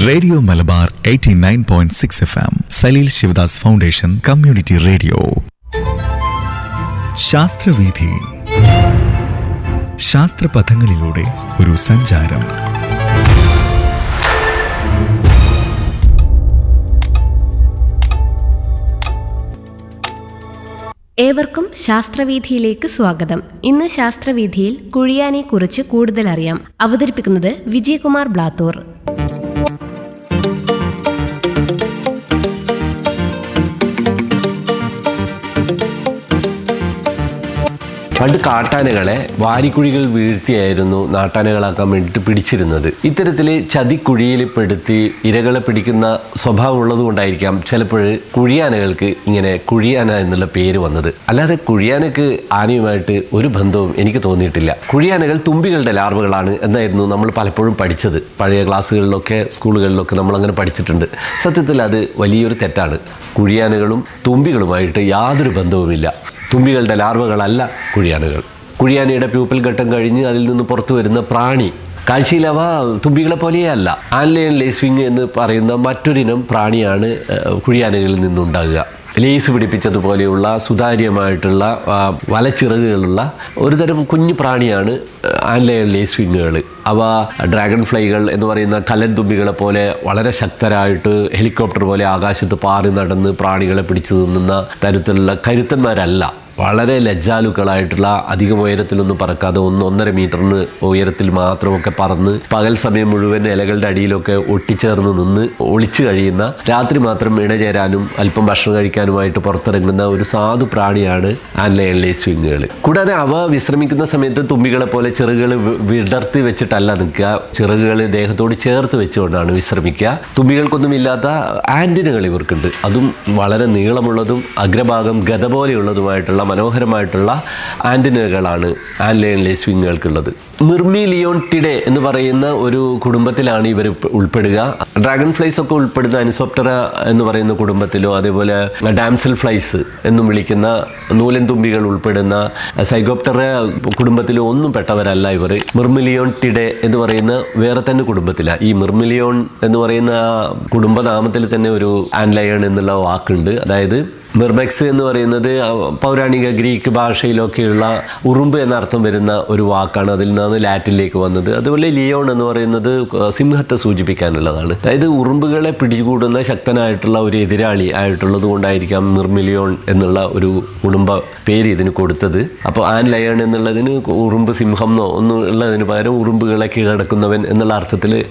radio Malabar 89.6 point six F M Saleel Shivadas foundation community radio ശാസ്ത്രവീഥി ശാസ്ത്രപഥങ്ങളിലൂടെ ഒരു സഞ്ചാരം ഏവർക്കും ശാസ്ത്രവീഥിയിലേക്ക് സ്വാഗതം ഇന്ന് ശാസ്ത്രവീഥിയിൽ കുഴിയാനെ കുറിച്ച് കൂടുതൽ അറിയാം അവതരിപ്പിക്കുന്നത് വിജയകുമാർ ബ്ലാത്തൂർ പണ്ട് കാട്ടാനകളെ വാരിക്കുഴികൾ വീഴ്ത്തിയായിരുന്നു നാട്ടാനകളാക്കാൻ വേണ്ടിയിട്ട് പിടിച്ചിരുന്നത് ഇത്തരത്തിൽ ചതിക്കുഴിയിൽ പെടുത്തി ഇരകളെ പിടിക്കുന്ന സ്വഭാവമുള്ളത് കൊണ്ടായിരിക്കാം ചിലപ്പോൾ കുഴിയാനകൾക്ക് ഇങ്ങനെ കുഴിയാന എന്നുള്ള പേര് വന്നത് അല്ലാതെ കുഴിയാനക്ക് ആനയുമായിട്ട് ഒരു ബന്ധവും എനിക്ക് തോന്നിയിട്ടില്ല കുഴിയാനകൾ തുമ്പികളുടെ ലാർവകളാണ് എന്നായിരുന്നു നമ്മൾ പലപ്പോഴും പഠിച്ചത് പഴയ ക്ലാസ്സുകളിലൊക്കെ സ്കൂളുകളിലൊക്കെ നമ്മൾ അങ്ങനെ പഠിച്ചിട്ടുണ്ട് സത്യത്തിൽ അത് വലിയൊരു തെറ്റാണ് കുഴിയാനകളും തുമ്പികളുമായിട്ട് യാതൊരു ബന്ധവുമില്ല തുമ്പികളുടെ ലാർവകളല്ല കുഴിയാനകൾ കുഴിയാനയുടെ പ്യൂപ്പൽ ഘട്ടം കഴിഞ്ഞ് അതിൽ നിന്ന് പുറത്തു വരുന്ന പ്രാണി കാഴ്ചയിൽ അവ തുമ്പികളെ പോലെയല്ല ആൻലയൻ ലേസ്വിങ് എന്ന് പറയുന്ന മറ്റൊരിനം പ്രാണിയാണ് ഏഹ്, കുഴിയാനകളിൽ നിന്നുണ്ടാകുക ലേസ് പിടിപ്പിച്ചതുപോലെയുള്ള സുതാര്യമായിട്ടുള്ള ആ, വലച്ചിറകുകളുള്ള ഒരു തരം കുഞ്ഞു പ്രാണിയാണ് ആൻലയൻ ലേസ്വിങ്ങുകൾ അവ ഡ്രാഗൺ ഫ്ലൈകൾ എന്ന് പറയുന്ന കലൻ തുമ്പികളെ പോലെ വളരെ ശക്തരായിട്ട് ഹെലികോപ്റ്റർ പോലെ ആകാശത്ത് പാറി നടന്ന് പ്രാണികളെ പിടിച്ചു തിന്നുന്ന തരത്തിലുള്ള കരുത്തന്മാരല്ല വളരെ ലജ്ജാലുക്കളായിട്ടുള്ള അധികം ഉയരത്തിലൊന്നും പറക്കാതെ ഒന്ന് ഒന്നര മീറ്ററിന് ഉയരത്തിൽ മാത്രമൊക്കെ പറന്ന് പകൽ സമയം മുഴുവൻ ഇലകളുടെ അടിയിലൊക്കെ ഒട്ടിച്ചേർന്ന് നിന്ന് ഒളിച്ചു കഴിയുന്ന രാത്രി മാത്രം ഇണചേരാനും അല്പം ഭക്ഷണം കഴിക്കാനുമായിട്ട് പുറത്തിറങ്ങുന്ന ഒരു സാധു പ്രാണിയാണ് ആൻലയൻ ലേസ്വിങ്ങുകൾ കൂടാതെ അവ വിശ്രമിക്കുന്ന സമയത്ത് തുമ്പികളെ പോലെ ചിറകുകൾ വി- വിടർത്തി വെച്ചിട്ടല്ല നിൽക്കുക ചിറകുകൾ ദേഹത്തോട് ചേർത്ത് വെച്ചുകൊണ്ടാണ് വിശ്രമിക്കുക തുമ്പികൾക്കൊന്നും ഇല്ലാത്ത ആൻറ്റിനകൾ ഇവർക്കുണ്ട് അതും വളരെ നീളമുള്ളതും അഗ്രഭാഗം ഗത പോലെയുള്ളതുമായിട്ടുള്ള മനോഹരമായിട്ടുള്ള ആൻറ്റിനകളാണ് ആൻലയൻ ലേസ്വിങ്ങുകൾക്കുള്ളത് മിർമിലിയോൺട്ടിഡെ എന്ന് പറയുന്ന ഒരു കുടുംബത്തിലാണ് ഇവർ ഉൾപ്പെടുക ഡ്രാഗൺ ഫ്ലൈസ് ഒക്കെ ഉൾപ്പെടുന്ന അനിസോപ്റ്ററ എന്ന് പറയുന്ന കുടുംബത്തിലോ അതേപോലെ ഡാംസൽ ഫ്ലൈസ് എന്നും വിളിക്കുന്ന നൂലൻ തുമ്പികൾ ഉൾപ്പെടുന്ന സൈഗോപ്റ്ററ കുടുംബത്തിലോ ഒന്നും പെട്ടവരല്ല ഇവർ മിർമിലിയോൺ ടിഡെ എന്ന് പറയുന്ന വേറെ തന്നെ കുടുംബത്തിലാണ് ഈ മിർമിലിയോൺ എന്ന് പറയുന്ന ആ കുടുംബനാമത്തിൽ തന്നെ ഒരു ആൻലയൺ എന്നുള്ള വാക്കുണ്ട് അതായത് മിർമെക്സ് എന്ന് പറയുന്നത് ആ പൗരാണിക ഗ്രീക്ക് ഭാഷയിലൊക്കെയുള്ള ഉറുമ്പ് എന്ന അർത്ഥം വരുന്ന ഒരു വാക്കാണ് അതിൽ നിന്നാണ് ലാറ്റിനിലേക്ക് വന്നത് അതുപോലെ ലിയോൺ എന്ന് പറയുന്നത് സിംഹത്തെ സൂചിപ്പിക്കാനുള്ളതാണ് അതായത് ഉറുമ്പുകളെ പിടികൂടുന്ന ശക്തനായിട്ടുള്ള ഒരു എതിരാളി ആയിട്ടുള്ളത് കൊണ്ടായിരിക്കാം മിർമിലിയോൺ എന്നുള്ള ഒരു കുടുംബ പേര് ഇതിന് കൊടുത്തത് അപ്പോൾ ആൻ ലയൺ എന്നുള്ളതിന് ഉറുമ്പ് സിംഹം എന്നോ ഒന്നും ഉള്ളതിന് പകരം ഉറുമ്പുകളെ കീഴടക്കുന്നവൻ എന്നുള്ള അർത്ഥത്തിൽ